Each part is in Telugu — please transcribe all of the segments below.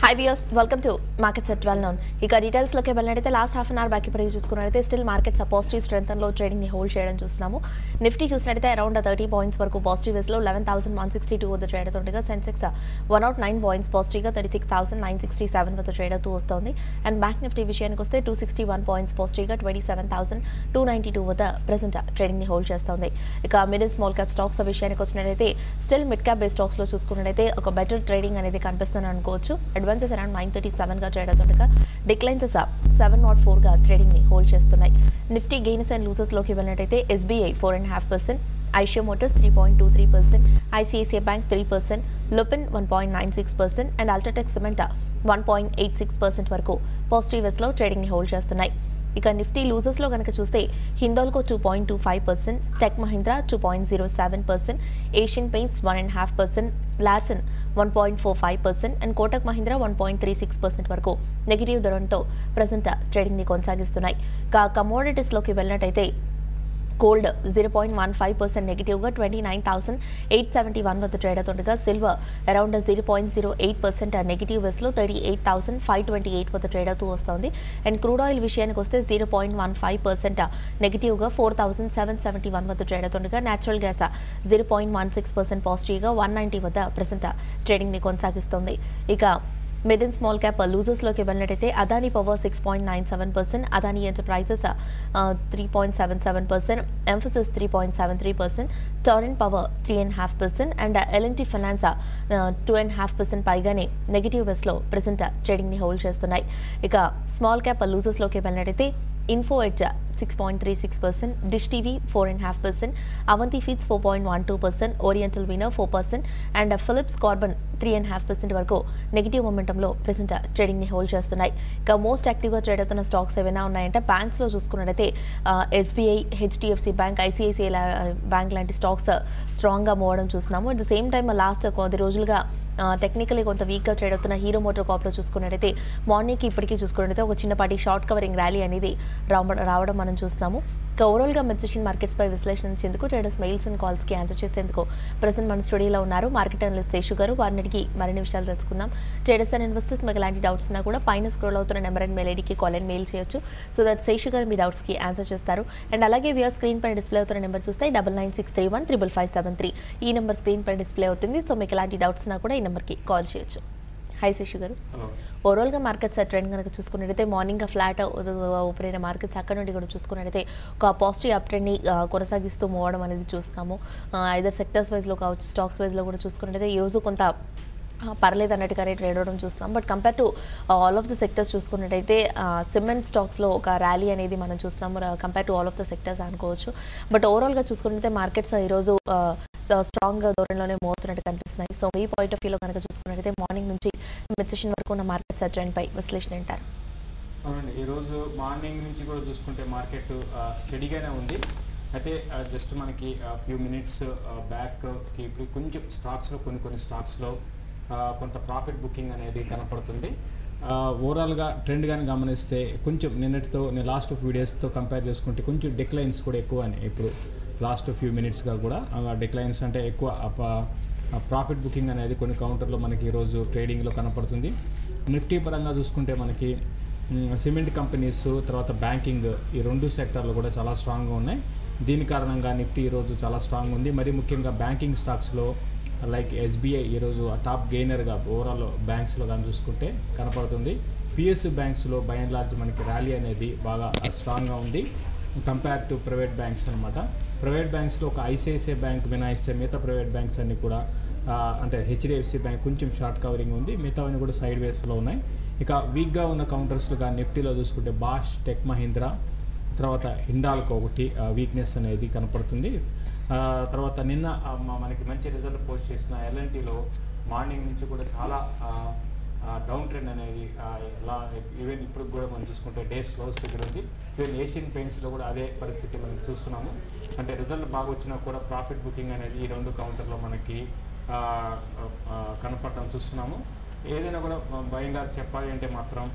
High viewers welcome to markets at well known ఇక డీటెయిల్స్లోకి వెళ్ళినట్టయితే last half an hour back ఇప్పటికి చూసుకున్నట్టయితే స్టిల్ మార్కెట్స్ పాజిటివ్ స్ట్రెంత్లో ట్రేడింగ్ని హోల్డ్ చేయడం చూస్తున్నాము నిఫ్టీ చూసినట్టయితే అరౌండ్ థర్టీ పాయింట్స్ వరకు పాజిటివ్ వేస్లో eleven thousand one sixty two వద్ద ట్రేడ్ అవుతుండగా Sensex one nought nine points పాజిటివ్గా thirty six thousand nine sixty seven వద్ద ట్రేడ్ అవుతూ వస్తుంది అండ్ బ్యాంక్ నిఫ్టీ విషయానికి వస్తే టూ సిక్స్టీ వన్ పాయింట్స్ పాజిటివ్గా twenty seven thousand two ninety two వద్ద ప్రజెంట్ ట్రేడింగ్ని హోల్డ్ చేస్తుంది ఇక మిడిల్ స్మాల్ క్యాప్ స్టాక్స్ విషయానికి వచ్చినట్టయితే స్టిల్ మిడ్ క్యాప్ బేస్ స్టాక్స్లో చూసుకున్నట్టయితే ఒక బెటర్ ట్రేడింగ్ అనేది కనిపిస్తుంది అనుకోవచ్చు అడ్వాన్సెస్ అరౌండ్ నైన్ థర్టీ సెవెన్గా ట్రేడ్ అవుతుండగా డిక్లైన్స్ సెవెన్ నాట్ ఫోర్గా ట్రేడింగ్ని హోల్డ్ చేస్తున్నాయి నిఫ్టీ గెయిన్స్ అండ్ లూజర్స్లోకి వెళ్ళినట్టయితే SBI four and half percent Eicher Motors three point two three percent ICICI bank three percent Lupin one point nine six percent and UltraTech cement one point eight six percent వరకు పాజిటివ్ వేస్లో ట్రేడింగ్ని హోల్డ్ చేస్తున్నాయి ఇక నిఫ్టీ లూజర్స్లో కనుక చూస్తే Hindalco two point two five percent tech Mahindra two point zero seven percent Asian Paints one and half percent Larsen one point four five percent and Kotak Mahindra one point three six percent వరకు నెగిటివ్ ధరంతో ప్రజెంట్ ట్రేడింగ్ని కొనసాగిస్తున్నాయి ఇక కమోడిటీస్లోకి వెళ్ళినట్టయితే gold zero point one five percent నెగిటివ్గా twenty nine thousand eight seventy one వద్ద ట్రేడ్ అవుతుండగా silver around zero point zero eight percent negative వెస్లో thirty eight thousand five twenty eight వద్ద ట్రేడ్ అవుతూ వస్తుంది అండ్ క్రూడ్ ఆయిల్ విషయానికి వస్తే zero point one five percent నెగిటివ్గా four thousand seven seventy one వద్ద ట్రేడ్ అవుతుండగా natural gas zero point one six percent పాజిటివ్గా వన్ నైంటీ వద్ద ప్రజెంట్ ట్రేడింగ్ని కొనసాగిస్తుంది ఇక మిడ్ అండ్ స్మాల్ క్యాప్ లూజర్స్లోకి వెళ్ళినట్టయితే Adani power six point nine seven percent Adani enterprises three point seven seven percent Mphasis three point seven three percent Torrent power three and half percent and LNT finance two and half percent పైగానే నెగిటివ్ బెస్లో ప్రజెంట్ ట్రేడింగ్ని హోల్డ్ చేస్తున్నాయి ఇక స్మాల్ క్యాప్ లూజర్స్లోకి వెళ్ళినట్టయితే Info Edge six point three six percent Dish TV four and half percent Avanti feeds four point one two percent oriental veneer four percent and Phillips Carbon three and half percent వరకు నెగిటివ్ మొమెంటంలో ప్రెసెంట్ ట్రేడింగ్ని హోల్డ్ చేస్తున్నాయి ఇక మోస్ట్ యాక్టివ్గా ట్రేడ్ అవుతున్న స్టాక్స్ ఏమైనా ఉన్నాయంటే బ్యాంక్స్లో చూసుకున్నట్టయితే SBI HDFC bank ICICI bank లాంటి స్టాక్స్ స్ట్రాంగ్గా మోవడం చూస్తున్నాము at the same time last కొద్ది రోజులుగా టెక్నికలీ కొంత వీక్గా ట్రేడ్ అవుతున్న హీరో మోటార్ కాప్లో చూసుకున్నట్టయితే మార్నింగ్కి ఇప్పటికీ చూసుకున్నట్టయితే ఒక చిన్నపాటి షార్ట్ కవరింగ్ ర్యాలీ అనేది రావడం రావడం మనం చూస్తాము ఇక ఓవరాల్గా మెడ్సిషన్ మార్కెట్స్పై విశ్లేషించేందుకు ట్రేడర్స్ మెయిల్స్ అండ్ కాల్స్కి ఆన్సర్ చేసేందుకు ప్రజెంట్ మన స్టూడియోలో ఉన్నారు మార్కెట్ అనలిస్ట్ శేషు గారు వారిని అడిగి మరిన్ని విషయాలు తెలుసుకుందాం ట్రేడర్స్ అండ్ ఇన్వెస్టర్స్ మీకు ఎలాంటి డౌట్స్ ఉన్నా కూడా పైన స్క్రోల్ అవుతున్న నెంబర్ అండ్ మెయిల్ ఐడికి కాల్ అండ్ మెయిల్ చేయొచ్చు సో దట్ శేషు గారు మీ డౌట్స్కి ఆన్సర్ చేస్తారు అండ్ అలాగే వ్యూఆర్ స్క్రీన్ పైన డిస్ప్లే అవుతున్న నెంబర్ చూస్తే double nine six three one triple five seven three ఈ నెంబర్ స్క్రీన్ పైన డిస్ప్లే అవుతుంది సో మీకు ఎలాంటి డౌట్స్ ఉన్నా కూడా ఈ నెంబర్కి కాల్ చేయొచ్చు హాయ్ శేషు గారు హలో ఓవరాల్గా మార్కెట్స్ ట్రెండ్ కనుక చూసుకున్నట్టయితే మార్నింగ్ ఫ్లాట్ ఓపెన్ అయిన మార్కెట్స్ అక్కడ నుండి కూడా చూసుకున్నట్టయితే ఒక పాజిటివ్ అప్ ట్రెండ్ని కొనసాగిస్తూ మోవడం అనేది చూస్తాము ఐదర్ సెక్టర్స్ వైజ్లో కావచ్చు స్టాక్స్ వైజ్లో కూడా చూసుకున్నట్టయితే ఈరోజు కొంత ఆ, పర్లేదు అన్నట్టుగానే ట్రేడ్ అవడం చూస్తున్నాం but compare to all of the sectors చూసుకున్నట్టయితే సిమెంట్ స్టాక్స్లో ఒక ర్యాలీ అనేది మనం చూస్తున్నాము compare to all of the sectors అనుకోవచ్చు బట్ ఓవరాల్గా చూసుకున్నట్టయితే మార్కెట్స్ ఈరోజు స్ట్రాంగ్ ధోరణిలోనే మోతున్నట్టు కనిపిస్తున్నాయి సో మీ పాయింట్ ఆఫ్ వ్యూలో కనుక చూసుకున్నట్టయితే మార్నింగ్ నుంచి మిడ్ సెషన్ వరకు ఉన్న మార్కెట్స్ ట్రెండ్ పై విశ్లేషణ అంటారు అవునండి ఈరోజు మార్నింగ్ నుంచి కూడా చూసుకుంటే మార్కెట్ స్టడీగానే ఉంది అయితే జస్ట్ మనకి ఫ్యూ మినిట్స్ బ్యాక్ ఇప్పుడు కొంచెం స్టాక్స్లో కొన్ని కొన్ని స్టాక్స్లో కొంత ప్రాఫిట్ బుకింగ్ అనేది కనపడుతుంది ఓవరాల్గా ట్రెండ్ కానీ గమనిస్తే కొంచెం నిన్నటితో నేను లాస్ట్ ఫ్యూ డేస్తో కంపేర్ చేసుకుంటే కొంచెం డిక్లైన్స్ కూడా ఎక్కువ అని ఇప్పుడు లాస్ట్ ఫ్యూ మినిట్స్గా కూడా డిక్లైన్స్ అంటే ఎక్కువ ప్రాఫిట్ బుకింగ్ అనేది కొన్ని కౌంటర్లో మనకి ఈరోజు ట్రేడింగ్లో కనపడుతుంది నిఫ్టీ పరంగా చూసుకుంటే మనకి మ్, సిమెంట్ కంపెనీస్ తర్వాత బ్యాంకింగ్ ఈ రెండు సెక్టర్లు కూడా చాలా స్ట్రాంగ్గా ఉన్నాయి దీని కారణంగా నిఫ్టీ ఈరోజు చాలా స్ట్రాంగ్ ఉంది మరి ముఖ్యంగా బ్యాంకింగ్ స్టాక్స్లో లైక్ ఎస్బీఐ ఈరోజు టాప్ గెయినర్గా ఓవరాల్ బ్యాంక్స్లో కానీ చూసుకుంటే కనపడుతుంది పిఎస్యు బ్యాంక్స్లో బై అండ్ లార్జ్ మనకి ర్యాలీ అనేది బాగా స్ట్రాంగ్గా ఉంది కంపేర్ టు ప్రైవేట్ బ్యాంక్స్ అనమాట ప్రైవేట్ బ్యాంక్స్లో ఒక ఐసిఐసిఐ బ్యాంక్ మినాయిస్తే మిగతా ప్రైవేట్ బ్యాంక్స్ అన్నీ కూడా ఆ, అంటే హెచ్డిఎఫ్సి బ్యాంక్ కొంచెం షార్ట్ కవరింగ్ ఉంది మిగతావన్నీ కూడా సైడ్ వేస్లో ఉన్నాయి ఇక వీక్గా ఉన్న కౌంటర్స్లో కానీ నిఫ్టీలో చూసుకుంటే బాష్ టెక్ మహీంద్రా తర్వాత హిండాల్కో ఒకటి వీక్నెస్ అనేది కనపడుతుంది ఆ, తర్వాత నిన్న ఆ, మ- మనకి మంచి రిజల్ట్ పోస్ట్ చేసిన ఎల్ఎన్టీలో మార్నింగ్ నుంచి కూడా చాలా డౌన్ ట్రెండ్ అనేది ఆ, ఎలా ఈవెన్ ఇప్పుడు కూడా మనం చూసుకుంటే డేస్ లోస్ దగ్గర ఉంది ఈవెన్ ఏషియన్ పెయింట్స్లో కూడా అదే పరిస్థితి మనం చూస్తున్నాము అంటే రిజల్ట్ బాగా వచ్చినా కూడా ప్రాఫిట్ బుకింగ్ అనేది ఈ రెండు కౌంటర్లో మనకి ఆ, ఆ, కనపడడం చూస్తున్నాము ఏదైనా కూడా బైండ్ చెప్పాలి అంటే మాత్రం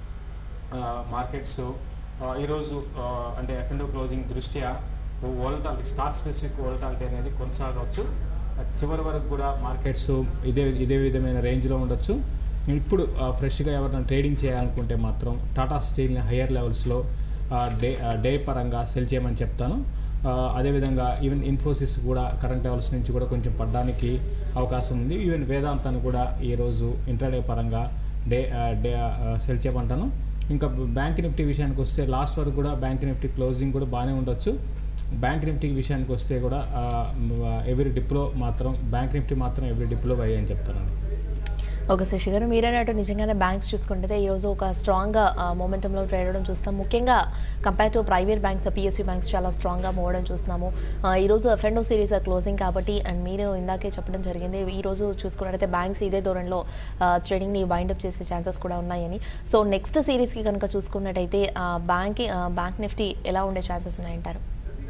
మార్కెట్స్ ఈరోజు ఆ, అంటే ఎఫ్ అండ్ క్లోజింగ్ దృష్ట్యా వోల్టాలిటీ స్టాక్ స్పెసిఫిక్ వోల్టాలిటీ అనేది కొనసాగవచ్చు చివరి వరకు కూడా మార్కెట్స్ ఇదే ఇదే విధమైన రేంజ్లో ఉండొచ్చు ఇప్పుడు ఫ్రెష్గా ఎవరైనా ట్రేడింగ్ చేయాలనుకుంటే మాత్రం టాటా స్టీల్ని హయ్యర్ లెవెల్స్లో డే డే పరంగా సెల్ చేయమని చెప్తాను ఆ, అదేవిధంగా ఈవెన్ ఇన్ఫోసిస్ కూడా కరెంట్ లెవెల్స్ నుంచి కూడా కొంచెం పడడానికి అవకాశం ఉంది ఈవెన్ వేదాంతాన్ని కూడా ఈరోజు ఇంటర్డే పరంగా డే ఆ, డే ఆ, సెల్ చేయమంటాను ఇంకా బ్యాంక్ నిఫ్టీ విషయానికి వస్తే లాస్ట్ వరకు కూడా బ్యాంక్ నిఫ్టీ క్లోజింగ్ కూడా బాగానే ఉండొచ్చు బ్యాంక్ నిఫ్టీ విషయానికి వస్తే కూడా ఎవ్రీ డిప్లో మాత్రం బ్యాంక్ నిఫ్టీ మాత్రం ఎవ్రీ డిప్లో బై అని చెప్తానండి ఓకే శశి గారు మీరన్నట్టు నిజంగానే బ్యాంక్స్ చూసుకుంటే ఈరోజు ఒక స్ట్రాంగ్గా మూమెంటంలో ట్రేడ్ అవడం చూస్తాం ముఖ్యంగా compare to private banks PSU banks చాలా స్ట్రాంగ్గా మూవడం చూస్తున్నాము ఆ, ఈరోజు ఎఫ్ఎండో సిరీస్ క్లోజింగ్ కాబట్టి అండ్ మీరు ఇందాకే చెప్పడం జరిగింది ఈరోజు చూసుకున్నట్టయితే బ్యాంక్స్ ఇదే ధోరణిలో ట్రేడింగ్ని వైండప్ చేసే ఛాన్సెస్ కూడా ఉన్నాయని సో నెక్స్ట్ సిరీస్కి కనుక చూసుకున్నట్టయితే బ్యాంక్ బ్యాంక్ నిఫ్టీ ఎలా ఉండే ఛాన్సెస్ ఉన్నాయంటారు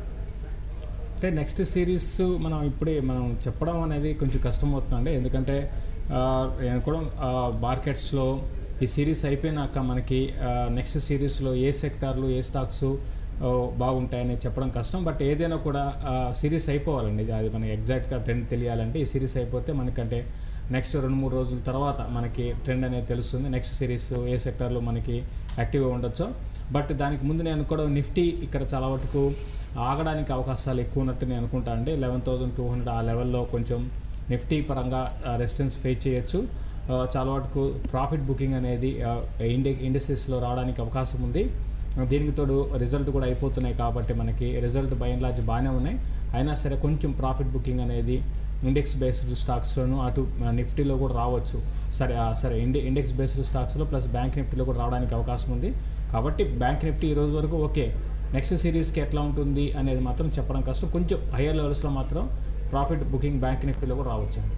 అంటే నెక్స్ట్ సిరీస్ మనం ఇప్పుడే మనం చెప్పడం అనేది కొంచెం కష్టం అవుతుందండి ఎందుకంటే ఆ, నేను కూడా మార్కెట్స్లో ఈ సిరీస్ అయిపోయినాక మనకి నెక్స్ట్ సిరీస్లో ఏ సెక్టార్లు ఏ స్టాక్స్ బాగుంటాయని చెప్పడం కష్టం బట్ ఏదైనా కూడా సిరీస్ అయిపోవాలండి అది మనకి ఎగ్జాక్ట్గా ట్రెండ్ తెలియాలంటే ఈ సిరీస్ అయిపోతే మనకంటే నెక్స్ట్ రెండు మూడు రోజుల తర్వాత మనకి ట్రెండ్ అనేది తెలుస్తుంది నెక్స్ట్ సిరీస్ ఏ సెక్టార్లో మనకి యాక్టివ్గా ఉండొచ్చో బట్ దానికి ముందు నేను కూడా నిఫ్టీ ఇక్కడ చాలా వరకు ఆగడానికి అవకాశాలు ఎక్కువ ఉన్నట్టు నేను అనుకుంటా అండి లెవెన్ థౌసండ్ టూ హండ్రెడ్ ఆ లెవెల్లో కొంచెం నిఫ్టీ పరంగా రెసిస్టెన్స్ ఫేస్ చేయొచ్చు ఆ, చాలా వరకు ప్రాఫిట్ బుకింగ్ అనేది ఇండి ఇండస్ట్రీస్లో రావడానికి అవకాశం ఉంది ఆ, దీనికి తోడు రిజల్ట్ కూడా అయిపోతున్నాయి కాబట్టి మనకి రిజల్ట్ బై అండ్ లార్జ్ బాగానే ఉన్నాయి అయినా సరే కొంచెం ప్రాఫిట్ బుకింగ్ అనేది ఇండెక్స్ బేస్డ్ స్టాక్స్లోను అటు ఆ, నిఫ్టీలో కూడా రావచ్చు సరే ఆ, సరే ఇండి ఇండెక్స్ బేస్డ్ స్టాక్స్లో ప్లస్ బ్యాంక్ నిఫ్టీలో కూడా రావడానికి అవకాశం ఉంది కాబట్టి బ్యాంక్ నిఫ్టీ ఈ రోజు వరకు ఓకే నెక్స్ట్ సిరీస్కి ఎట్లా ఉంటుంది అనేది మాత్రం చెప్పడం కష్టం కొంచెం హయ్యర్ లెవెల్స్లో మాత్రం ప్రాఫిట్ బుకింగ్ బ్యాంక్ నిఫ్టీలో కూడా రావచ్చండి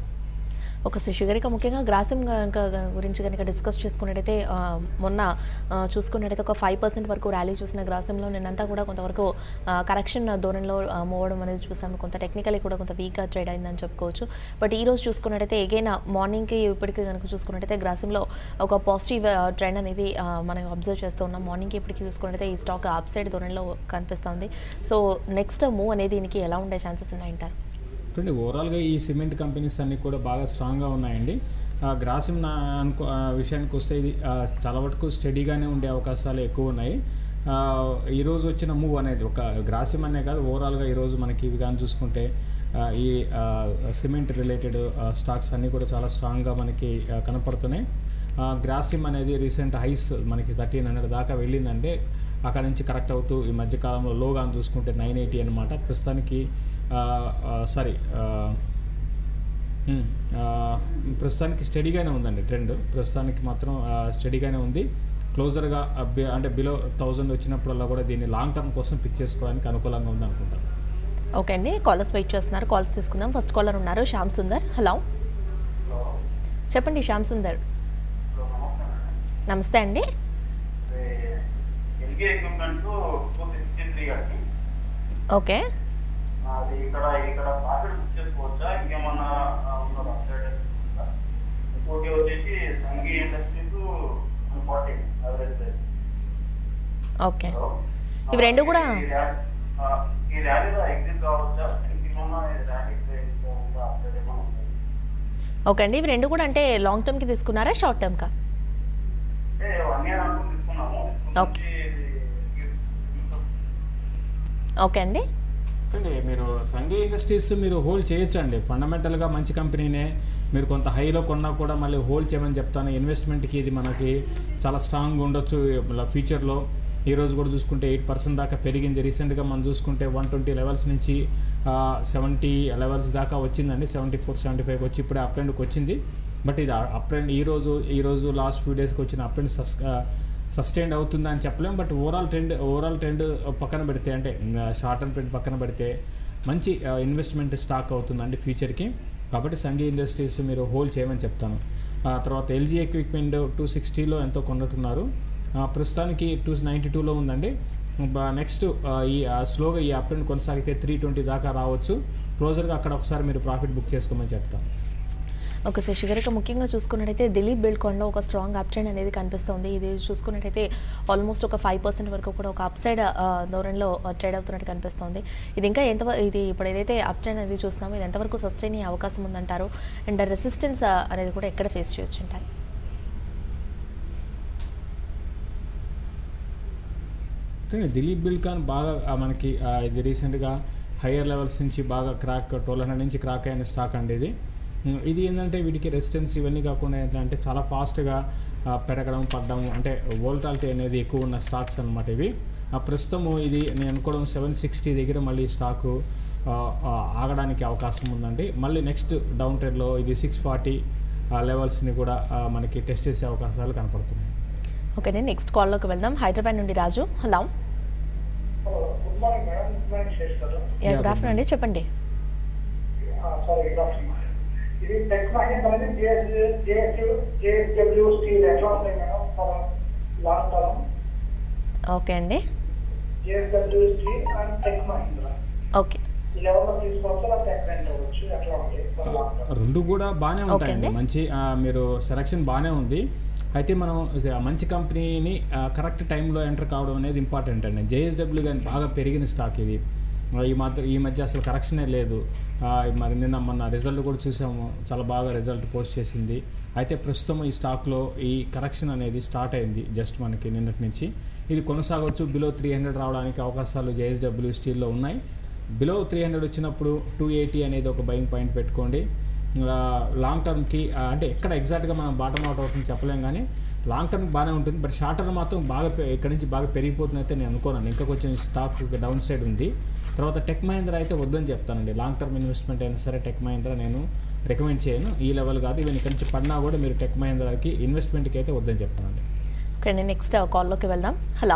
ఒక శశి గారికి ముఖ్యంగా గ్రాసిం గనుక గురించి కనుక డిస్కస్ చేసుకున్నట్టయితే ఆ, మొన్న ఆ, చూసుకున్నట్టయితే ఒక ఫైవ్ పర్సెంట్ వరకు ర్యాలీ చూసిన గ్రాసంలో నిన్నంతా కూడా కొంతవరకు కరెక్షన్ ధోరణిలో మూవడం అనేది చూసాము కొంత టెక్నికలీ కూడా కొంత వీక్గా ట్రేడ్ అయిందని చెప్పుకోవచ్చు బట్ ఈ రోజు చూసుకున్నట్టయితే ఎగైన్ మార్నింగ్కి ఇప్పటికి కనుక చూసుకున్నట్టయితే గ్రాసంలో ఒక పాజిటివ్ ట్రెండ్ అనేది ఆ, మనం అబ్జర్వ్ చేస్తూ ఉన్నాం మార్నింగ్కి ఇప్పటికి చూసుకున్నట్టయితే ఈ స్టాక్ అప్ సైడ్ ధోరణిలో కనిపిస్తుంది సో నెక్స్ట్ మూవ్ అనేది దీనికి ఎలా ఉండే ఛాన్సెస్ ఉన్నాయంటారు చూడండి ఓవరాల్గా ఈ సిమెంట్ కంపెనీస్ అన్నీ కూడా బాగా స్ట్రాంగ్గా ఉన్నాయండి ఆ, గ్రాసిమ్ నా అనుకో ఆ, విషయానికి వస్తే ఇది ఆ, చాలా వరకు స్టడీగానే ఉండే అవకాశాలు ఎక్కువ ఉన్నాయి ఆ, ఈరోజు వచ్చిన మూవ్ అనేది ఒక గ్రాసిమ్ అనే కాదు ఓవరాల్గా ఈరోజు మనకి ఇవి కానీ చూసుకుంటే ఆ, ఈ ఆ, సిమెంట్ రిలేటెడ్ ఆ, స్టాక్స్ అన్నీ కూడా చాలా స్ట్రాంగ్గా మనకి ఆ, కనపడుతున్నాయి ఆ, గ్రాసిమ్ అనేది రీసెంట్ హైస్ మనకి థర్టీన్ హండ్రెడ్ దాకా వెళ్ళిందంటే అక్కడ నుంచి కరెక్ట్ అవుతూ ఈ మధ్యకాలంలో లోగా చూసుకుంటే నైన్ ఎయిటీ అనమాట ప్రస్తుతానికి సారీ ప్రస్తుతానికి స్టడీగానే ఉందండి ట్రెండ్ ప్రస్తుతానికి మాత్రం స్టడీగానే ఉంది క్లోజర్గా అంటే బిలో థౌజండ్ వచ్చినప్పుడల్లా కూడా దీన్ని లాంగ్ టర్మ్ కోసం పిక్ చేసుకోవడానికి అనుకూలంగా ఉంది అనుకుంటాను ఓకే అండి కాలర్స్ వెయిట్ చేస్తున్నారు కాల్స్ తీసుకుందాం ఫస్ట్ కాలర్ ఉన్నారు శ్యామ్ సుందర్ హలో చెప్పండి శ్యామ్ సుందర్ నమస్తే అండి Elgi equipment two sixty three అండి ఓకే అది ఇక్కడ ఇక్కడ ప్రాఫిట్ బుక్ చేసుకోవచ్చా ఇంకేమన్నా ఉన్నదా అప్డేట్ ఇంకోటి వచ్చేసి Sanghi industries one forty average price okay ఇవి రెండు కూడా ఈ ర్యా- ఆ, ఈ ర్యాలీలో ఎగ్జిట్ కావచ్చా ఇంకేమన్నా ర్యాలీ ప్రైస్ ఉందా అప్డేట్ ఏమన్నా ఉందా? ఓకే అండి ఇవి రెండు కూడా అంటే లాంగ్ టర్మ్కి తీసుకున్నారా షార్ట్ టర్మ్కా అంటే వన్ ఇయర్ అనుకుని తీసుకున్నాము Okay. తీసుకుని ఓకే అండి అంటే మీరు సంఘీ ఇండస్ట్రీస్ మీరు హోల్డ్ చేయొచ్చు అండి ఫండమెంటల్గా మంచి కంపెనీనే మీరు కొంత హైలో కొన్నా కూడా మళ్ళీ హోల్డ్ చేయమని చెప్తాను ఇన్వెస్ట్మెంట్కి ఇది మనకి చాలా స్ట్రాంగ్ ఉండొచ్చు మళ్ళీ ఫ్యూచర్లో ఈ రోజు కూడా చూసుకుంటే ఎయిట్ పర్సెంట్ దాకా పెరిగింది రీసెంట్గా మనం చూసుకుంటే వన్ ట్వంటీ లెవెల్స్ నుంచి సెవెంటీ లెవెల్స్ దాకా వచ్చిందండి సెవెంటీ ఫోర్ సెవెంటీ ఫైవ్కి వచ్చి ఇప్పుడే అప్ ట్రెండ్కి వచ్చింది బట్ ఇది అప్ ట్రెండ్ ఈ రోజు ఈ రోజు లాస్ట్ ఫ్యూ డేస్కి వచ్చిన అప్ ట్రెండ్ సస్ సస్టైన్ అవుతుందా అని చెప్పలేం but overall trend overall trend పక్కన పెడితే అంటే షార్ట్ టర్మ్ ట్రెండ్ పక్కన పెడితే మంచి ఇన్వెస్ట్మెంట్ స్టాక్ అవుతుందండి ఫ్యూచర్కి కాబట్టి సంఘీ ఇండస్ట్రీస్ మీరు హోల్డ్ చేయమని చెప్తాను ఆ తర్వాత ఎల్జీ ఎక్విప్మెంట్ టూ సిక్స్టీలో ఎంతో కొన్నట్టున్నారు ఆ, ప్రస్తుతానికి టూ నైంటీ టూలో ఉందండి నెక్స్ట్ ఈ ఆ, స్లోగా ఈ అప్ ట్రెండ్ కొనసాగితే త్రీ ట్వంటీ దాకా రావచ్చు క్లోజర్గా అక్కడ ఒకసారి మీరు ప్రాఫిట్ బుక్ చేసుకోమని చెప్తాను ఓకే శశి గారు ఇక ముఖ్యంగా చూసుకున్నట్టయితే దిలీప్ బిల్డ్కాన్లో ఒక స్ట్రాంగ్ అప్ ట్రెండ్ అనేది కనిపిస్తుంది ఇది చూసుకున్నట్టయితే ఆల్మోస్ట్ ఒక ఫైవ్ పర్సెంట్ వరకు కూడా ఒక అప్ సైడ్ ధోరణిలో ట్రేడ్ అవుతున్నట్టు కనిపిస్తుంది ఇది ఇంకా ఎంత ఇది ఇప్పుడు ఏదైతే అప్ ట్రెండ్ అనేది చూస్తున్నామో ఇది ఎంతవరకు సస్టైన్ అయ్యే అవకాశం ఉందంటారు అండ్ రెసిస్టెన్స్ అనేది కూడా ఎక్కడ ఫేస్ చేయొచ్చు అంటారు అంటే దిలీప్ బిల్కాన్ బాగా ఆ, మనకి ఆ, ఇది రీసెంట్గా హయ్యర్ లెవెల్స్ నుంచి బాగా క్రాక్ ట్వెల్వ్ హండ్రెడ్ నుంచి క్రాక్ అయిన స్టాక్ అండి ఇది ఉమ్, ఇది ఏంటంటే వీటికి రెసిస్టెన్స్ ఇవన్నీ కాకుండా ఎట్లా అంటే చాలా ఫాస్ట్గా పెరగడం పడడం అంటే వోల్టాలిటీ అనేది ఎక్కువ ఉన్న స్టాక్స్ అనమాట ఇవి ఆ ప్రస్తుతము ఇది నేను అనుకోవడం సెవెన్ సిక్స్టీ దగ్గర మళ్ళీ స్టాకు ఆ, ఆ, ఆగడానికి అవకాశం ఉందండి మళ్ళీ నెక్స్ట్ డౌన్ ట్రెండ్లో ఇది సిక్స్ ఫార్టీ లెవెల్స్ని కూడా ఆ, మనకి టెస్ట్ చేసే అవకాశాలు కనపడుతున్నాయి ఓకే నేను నెక్స్ట్ కాల్లోకి వెళ్దాం హైదరాబాద్ నుండి Raju hello good morning madam good morning చేస్తారు yeah Yeah, good good afternoon అండి చెప్పండి సారీ గుడ్ ఆఫ్టర్నూన్ ఇది టెక్ మహేంద్ర అని జేఎస్ జేఎస్ జేఎస్డబ్ల్యూ స్టీల్ ఎట్లా ఉంటాయి madam for long term okay అండి JSW steel and tech Mahindra okay ఈ లెవెల్లో తీసుకోవచ్చు లేదా టెక్ రెంట్ అవ్వచ్చు ఎట్లా ఉంటాయి ఫర్ లాంగ్ టర్మ్ రెండు కూడా బాగానే Okay ఉంటాయండి అండి. మంచి ఆ, మీరు సెలక్షన్ బాగానే ఉంది అయితే మనం ఆ మంచి కంపెనీని కరెక్ట్ టైంలో ఎంటర్ కావడం అనేది ఇంపార్టెంట్ అండి జేఎస్డబ్ల్యూ కానీ బాగా పెరిగిన స్టాక్ ఇది ఆ, ఈ మాత్రం ఈ మధ్య అసలు కరెక్షనే లేదు ఆ, మరి నిన్న మొన్న రిజల్ట్ కూడా చూసాము చాలా బాగా రిజల్ట్ పోస్ట్ చేసింది అయితే ప్రస్తుతం ఈ స్టాక్లో ఈ కరెక్షన్ అనేది స్టార్ట్ అయింది జస్ట్ మనకి నిన్నటి నుంచి ఇది కొనసాగవచ్చు బిలో త్రీ హండ్రెడ్ రావడానికి అవకాశాలు జేఎస్డబ్ల్యూ స్టీల్లో ఉన్నాయి బిలో త్రీ హండ్రెడ్ వచ్చినప్పుడు టూ ఎయిటీ అనేది ఒక బయింగ్ పాయింట్ పెట్టుకోండి ఆ, లాంగ్ టర్మ్కి ఆ, అంటే ఎక్కడ ఎగ్జాక్ట్గా మనం బాటమ్ అవుట్ అవుతుంది చెప్పలేం కానీ లాంగ్ టర్మ్ బాగానే ఉంటుంది బట్ షార్ట్ టర్మ్ మాత్రం బాగా పె- ఇక్కడ నుంచి బాగా పెరిగిపోతుంది అయితే నేను అనుకోను ఇంకా కొంచెం స్టాక్ డౌన్ సైడ్ ఉంది తర్వాత టెక్ మహేంద్ర అయితే వద్దని చెప్తానండి లాంగ్ టర్మ్ ఇన్వెస్ట్మెంట్ అయినా సరే టెక్ మహేంద్ర నేను రికమెండ్ చేయను ఈ లెవెల్ కాదు ఈవెన్ ఇక్కడ నుంచి పడినా కూడా మీరు టెక్ మహేంద్రకి ఇన్వెస్ట్మెంట్కి అయితే వద్దని చెప్తానండి ఓకే నేను నెక్స్ట్ కాల్లోకి వెళ్దాం హలో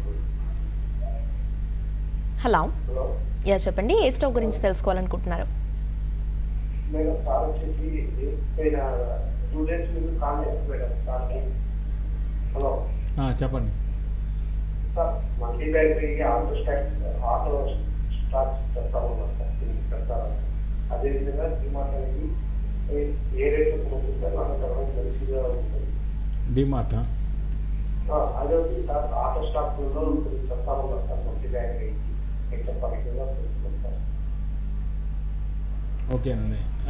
హలో హలో యా చెప్పండి ఏ స్టాక్ గురించి తెలుసుకోవాలనుకుంటున్నారు మేడం సార్ వచ్చేసి పోయిన టూ డేస్ ముందు కాల్ చేస్తాను మేడం సార్కి హలో ఆ, చెప్పండి sir multi battery auto stock auto stocks చెప్తామన్నారు సార్ దీనికి చెప్తారా అదేవిధంగా డిమార్ట్ అనేది ఏ- ఏ రేట్ ఉంటుంది నాకు తర్వాత తెలిసిగా ఉంటుంది డిమార్ట్ ఆ, అదే ఉంది సార్ ఆటో స్టాక్ లో ఉంటుంది చెప్తామన్నారు సార్ మల్టీ బ్యాటరీ మీకు చెప్పాలి కదా తెలుసుకుంటాను సార్ ఓకేనండి ఆ,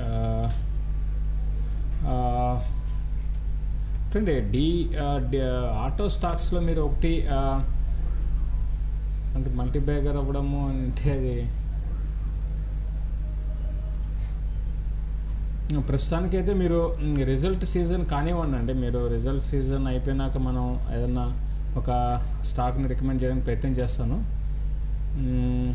ఆ, ఫ్రెండ్ డి ఆ, డి- ఆటో స్టాక్స్లో మీరు ఒకటి ఆ, అంటే మల్టీ బ్యాగర్ అవ్వడము అంటే అది ప్రస్తుతానికైతే మీరు మ్, రిజల్ట్ సీజన్ కానివ్వండి అండి మీరు రిజల్ట్ సీజన్ అయిపోయినాక మనం ఏదన్నా ఒక స్టాక్ని రికమెండ్ చేయడానికి ప్రయత్నం చేస్తాను మ్,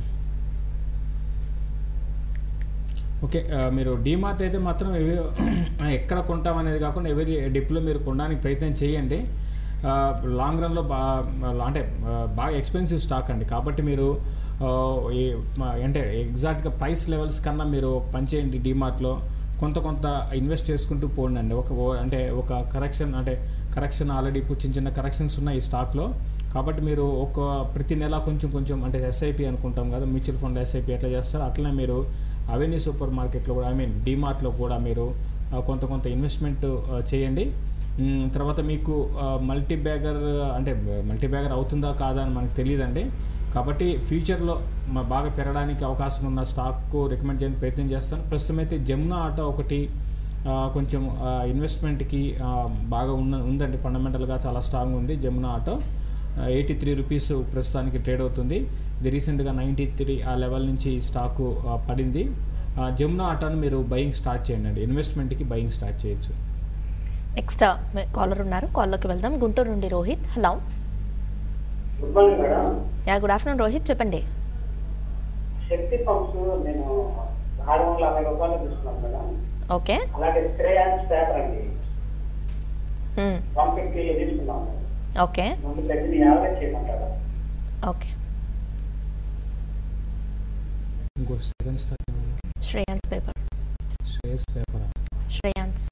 ఓకే ఆ, మీరు డీమార్ట్ అయితే మాత్రం ఎవి ఎక్కడ కొంటాం అనేది కాకుండా ఎవరి డిప్లో మీరు కొనడానికి ప్రయత్నం చేయండి ఆ, లాంగ్ రన్లో బా అంటే ఆ, బాగా ఎక్స్పెన్సివ్ స్టాక్ అండి కాబట్టి మీరు ఆ, ఈ మా- అంటే ఎగ్జాక్ట్గా ప్రైస్ లెవెల్స్ కన్నా మీరు పనిచేయండి డీమార్ట్లో కొంత కొంత ఇన్వెస్ట్ చేసుకుంటూ పోండి అండి ఒక ఓ- అంటే ఒక కరెక్షన్ అంటే కరెక్షన్ ఆల్రెడీ ఇప్పుడు చిన్న చిన్న కరెక్షన్స్ ఉన్నాయి ఈ స్టాక్లో కాబట్టి మీరు ఒక ప్రతి నెల కొంచెం కొంచెం అంటే ఎస్ఐపి అనుకుంటాం కదా మ్యూచువల్ ఫండ్ ఎస్ఐపి ఎట్లా చేస్తారో అట్లనే మీరు అవెన్యూ సూపర్ మార్కెట్లో కూడా ఐ మీన్ డీమార్ట్లో కూడా మీరు ఆ, కొంత కొంత ఇన్వెస్ట్మెంట్ ఆ, చేయండి మ్, తర్వాత మీకు మల్టీ బ్యాగర్ అంటే మల్టీ బ్యాగర్ అవుతుందా కాదా అని మనకు తెలియదండి కాబట్టి ఫ్యూచర్లో మ- బాగా పెరగడానికి అవకాశం ఉన్న స్టాక్ రికమెండ్ చేయడానికి ప్రయత్నం చేస్తాను ప్రస్తుతం అయితే జమునా ఆటో ఒకటి ఆ, కొంచెం ఆ, ఇన్వెస్ట్మెంట్కి ఆ, బాగా ఉన్న ఉందండి ఫండమెంటల్గా చాలా స్ట్రాంగ్ ఉంది Jamna auto eighty three rupees ప్రస్తుతానికి ట్రేడ్ అవుతుంది ఇది రీసెంట్గా నైంటీ త్రీ ఆ లెవెల్ నుంచి ఈ స్టాకు ఆ, పడింది ఆ, జమునా ఆటోని మీరు బయింగ్ స్టార్ట్ చేయండి అండి ఇన్వెస్ట్మెంట్కి బయింగ్ స్టార్ట్ చేయొచ్చు నెక్స్ట్ కాలర్ ఉన్నారు కాల్లోకి వెళ్దాం గుంటూరు నుండి Rohit hello good morning madam yeah good afternoon Rohit చెప్పండి శక్తి పంప్స్ నేను ఆరు వందల యాభై రూపాయలు తీసుకున్నాను మేడం ఓకే అలాగే శ్రేయాన్స్ పేపర్ అండి మ్మ్. వన్ ఫిఫ్టీలో తీసుకున్నాను మేడం ఓకే ముందు తగ్గిన యావరేజ్ చేయమంటారా ఓకే ఇంకో second stock Shreyans paper Shreyas paper Shreyans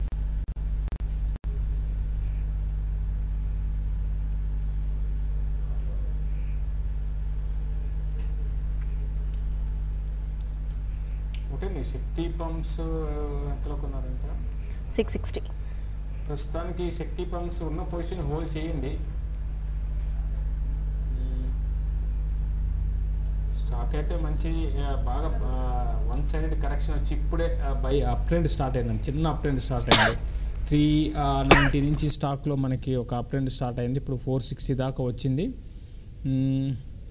okay మీ శక్తి పంప్స్ ఎంతలో కొన్నారంట సిక్స్ సిక్స్టీ ప్రస్తుతానికి శక్తి పంప్స్ ఉన్న పొజిషన్ హోల్డ్ చేయండి మ్మ్. స్టాక్ అయితే మంచి ఆ, బాగా వన్ సైడెడ్ కరెక్షన్ వచ్చి ఇప్పుడే బై అప్ ట్రెండ్ స్టార్ట్ అయిందండి చిన్న అప్ ట్రెండ్ స్టార్ట్ అయింది త్రీ నైంటీ నుంచి స్టాక్లో మనకి ఒక అప్ ట్రెండ్ స్టార్ట్ అయింది ఇప్పుడు ఫోర్ సిక్స్టీ దాకా వచ్చింది మ్మ్.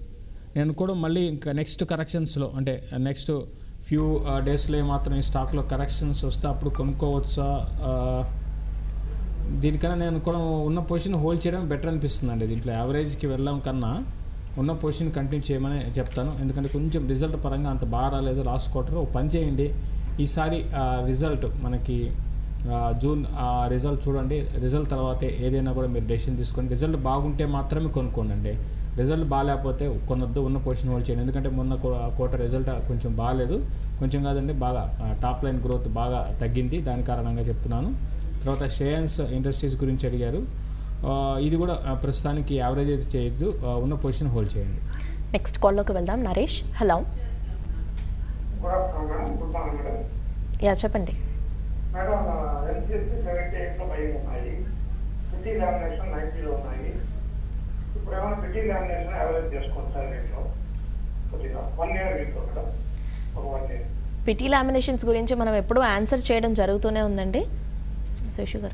నేను కూడా మళ్ళీ ఇంకా నెక్స్ట్ కరెక్షన్స్లో అంటే నెక్స్ట్ ఫ్యూ డేస్లో మాత్రం ఈ స్టాక్లో కరెక్షన్స్ వస్తే అప్పుడు కొనుక్కోవచ్చా ఆ, దీనికన్నా నేను కూడా ఉన్న పొజిషన్ హోల్డ్ చేయడం బెటర్ అనిపిస్తుంది అండి దీంట్లో యావరేజ్కి వెళ్ళడం కన్నా ఉన్న పొజిషన్ కంటిన్యూ చేయమని చెప్తాను ఎందుకంటే కొంచెం రిజల్ట్ పరంగా అంత బాగా రాలేదు లాస్ట్ క్వార్టర్ ఒక పని చేయండి ఈసారి రిజల్ట్ మనకి ఆ, జూన్ ఆ రిజల్ట్ చూడండి రిజల్ట్ తర్వాతే ఏదైనా కూడా మీరు డెసిషన్ తీసుకొని రిజల్ట్ బాగుంటే మాత్రమే కొనుక్కోండి అండి రిజల్ట్ బాగాలేకపోతే కొనొద్దు ఉన్న పొజిషన్ హోల్డ్ చేయండి ఎందుకంటే మొన్న క్వార్టర్ రిజల్ట్ కొంచెం బాగాలేదు కొంచెం కాదండి బాగా టాప్ లైన్ గ్రోత్ బాగా తగ్గింది దాని కారణంగా చెప్తున్నాను తర్వాత షేయన్స్ ఇండస్ట్రీస్ గురించి అడిగారు ఆ, ఇది కూడా ఆ, ప్రస్తుతానికి యావరేజ్ అయితే చేయొద్దు ఆ, ఉన్న పొజిషన్ హోల్డ్ చేయండి నెక్స్ట్ కాల్లోకి వెళ్దాం Naresh hello good afternoon madam good morning madam yeah చెప్పండి మేడం ఎన్సిఎస్సి సెవెంటీ ఎయిట్లో భయం ఉన్నాయి సిటీ లామినేషన్ నైన్టీలో ఉన్నాయి ఇప్పుడు ఏమైనా సిటీ లామినేషన్ అవైలబ్ చేసుకోవచ్చు సార్ రేట్లో కొద్దిగా వన్ ఇయర్ వీక్లో మేడం ఒక వన్ ఇయర్ పిటీ లామినేషన్స్ గురించి మనం ఎప్పుడూ ఆన్సర్ చేయడం జరుగుతూనే ఉందండి శేషు గారు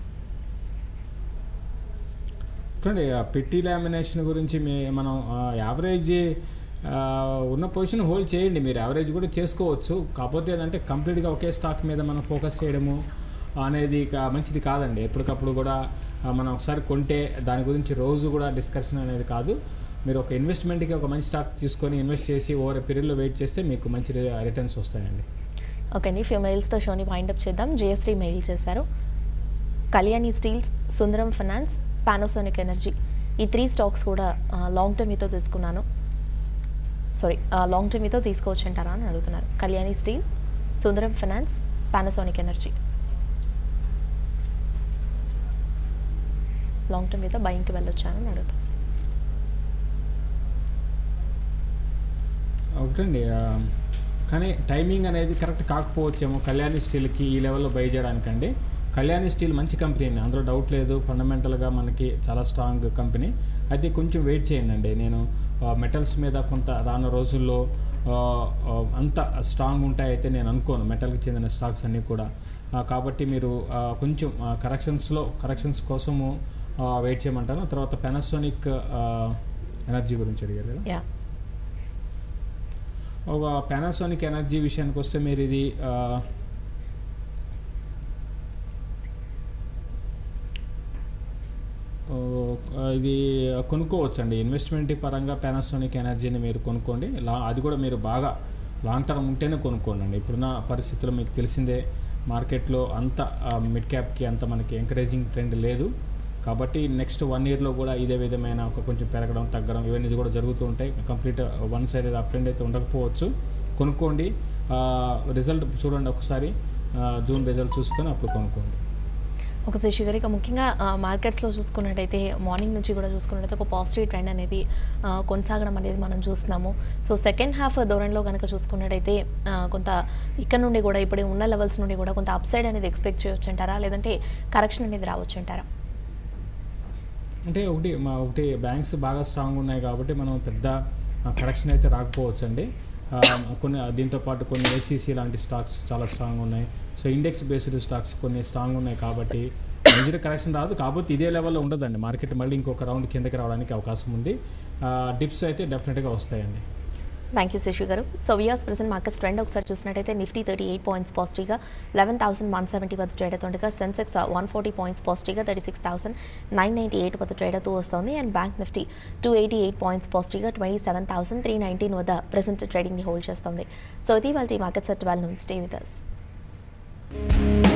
చూడండి ఆ పెట్టి లామినేషన్ గురించి మీ మనం యావరేజ్ ఉన్న పొజిషన్ హోల్డ్ చేయండి మీరు యావరేజ్ కూడా చేసుకోవచ్చు కాకపోతే ఏంటంటే కంప్లీట్గా ఒకే స్టాక్ మీద మనం ఫోకస్ చేయడము అనేది ఇక మంచిది కాదండి ఎప్పటికప్పుడు కూడా ఆ, మనం ఒకసారి కొంటే దాని గురించి రోజు కూడా డిస్కషన్ అనేది కాదు మీరు ఒక ఇన్వెస్ట్మెంట్కి ఒక మంచి స్టాక్ తీసుకొని ఇన్వెస్ట్ చేసి ఓవర్ పీరియడ్లో వెయిట్ చేస్తే మీకు మంచి రిటర్న్స్ వస్తాయండి ఓకే అండి ఫ్యూ మెయిల్స్తో షోని వైండప్ చేద్దాం జేఎస్టీ మెయిల్ చేశారు Kalyani steels Sundaram finance Panasonic energy ఈ త్రీ స్టాక్స్ కూడా లాంగ్ టర్మ్ మీతో తీసుకున్నాను సారీ లాంగ్ టర్మ్ మీతో తీసుకోవచ్చు అంటారా అని అడుగుతున్నారు Kalyani steel Sundaram finance Panasonic energy long term మీతో బయింగ్కి వెళ్ళొచ్చాను అని అడుగుతాను ఒకటండి ఆ, కానీ టైమింగ్ అనేది కరెక్ట్ కాకపోవచ్చేమో కళ్యాణి స్టీల్కి ఈ లెవెల్లో బై చేయడానికండి కళ్యాణి స్టీల్ మంచి కంపెనీ అండి అందులో డౌట్ లేదు ఫండమెంటల్గా మనకి చాలా స్ట్రాంగ్ కంపెనీ అయితే కొంచెం వెయిట్ చేయండి అండి నేను మెటల్స్ మీద కొంత రాను రోజుల్లో ఆ, ఆ, అంత స్ట్రాంగ్ ఉంటాయైతే నేను అనుకోను మెటల్కి చెందిన స్టాక్స్ అన్నీ కూడా ఆ, కాబట్టి మీరు ఆ, కొంచెం కరెక్షన్స్లో కరెక్షన్స్ కోసము వెయిట్ చేయమంటాను తర్వాత పెనాసోనిక్ ఎనర్జీ గురించి అడిగారు కదా యా ఒక పానాసోనిక్ ఎనర్జీ విషయానికి వస్తే మీరు ఇది ఆ, ఓ, ఇది కొనుక్కోవచ్చు అండి ఇన్వెస్ట్మెంట్ పరంగా పానాసోనిక్ ఎనర్జీని మీరు కొనుక్కోండి లా అది కూడా మీరు బాగా లాంగ్ టర్మ్ ఉంటేనే కొనుక్కోండి అండి ఇప్పుడున్న పరిస్థితుల్లో మీకు తెలిసిందే మార్కెట్లో అంత మిడ్ క్యాప్కి అంత మనకి ఎంకరేజింగ్ ట్రెండ్ లేదు కాబట్టి నెక్స్ట్ వన్ ఇయర్లో కూడా ఇదే విధమైన ఒక కొంచెం పెరగడం తగ్గడం ఇవన్నీ కూడా జరుగుతూ ఉంటాయి complete one side up trend అయితే ఉండకపోవచ్చు కొనుక్కోండి రిజల్ట్ చూడండి ఒకసారి ఆ, జూన్ రిజల్ట్ చూసుకొని అప్పుడు కొనుక్కోండి ఒక శశి గారు ఇక ముఖ్యంగా మార్కెట్స్లో చూసుకున్నట్టయితే మార్నింగ్ నుంచి కూడా చూసుకున్నట్టయితే ఒక పాజిటివ్ ట్రెండ్ అనేది ఆ, కొనసాగడం అనేది మనం చూస్తున్నాము సో సెకండ్ హాఫ్ ధోరణిలో కనుక చూసుకున్నట్టయితే ఆ, కొంత ఇక్కడ నుండి కూడా ఇప్పుడు ఉన్న లెవెల్స్ నుండి కూడా కొంత అప్సైడ్ అనేది ఎక్స్పెక్ట్ చేయొచ్చు అంటారా లేదంటే కరెక్షన్ అనేది రావచ్చు అంటారా అంటే ఒకటి మా ఒకటి బ్యాంక్స్ బాగా స్ట్రాంగ్ ఉన్నాయి కాబట్టి మనం పెద్ద కరెక్షన్ అయితే రాకపోవచ్చు అండి ఆ, కొన్ని దీంతో పాటు కొన్ని ఏసీసీ లాంటి స్టాక్స్ చాలా స్ట్రాంగ్ ఉన్నాయి సో ఇండెక్స్ బేస్డ్ స్టాక్స్ కొన్ని స్ట్రాంగ్ ఉన్నాయి కాబట్టి మేజర్ కరెక్షన్ రాదు కాకపోతే ఇదే లెవెల్లో ఉండదండి మార్కెట్ మళ్ళీ ఇంకొక రౌండ్ కిందకి రావడానికి అవకాశం ఉంది డిప్స్ అయితే డెఫినెట్గా వస్తాయండి థ్యాంక్ యూ శశి గారు సో వియాస్ ప్రెసెంట్ మార్కెట్స్ ట్రెండ్ ఒకసారి చూసినట్టయితే నిఫ్టీ థర్టీ ఎయిట్ పాయింట్స్ పాజిటివ్గా లెవెన్ థౌసండ్ వన్ సెవెంటీ వద్ద ట్రేడ్ అవుతుండగా సెన్సెక్స్ వన్ ఫార్టీ పాయింట్స్ పాజిటివ్గా thirty six thousand nine ninety eight వద్ద ట్రేడ్ అవుతూ వస్తుంది and bank Nifty two eighty eight points పాజిటివ్గా twenty seven thousand three nineteen వద్ద ప్రెసెంట్ ట్రేడింగ్ని హోల్డ్ చేస్తుంది సో ఇది వాళ్ళ మార్కెట్స్ అట్ ట్వెల్వ్ నుంచి స్టే విత్ అస్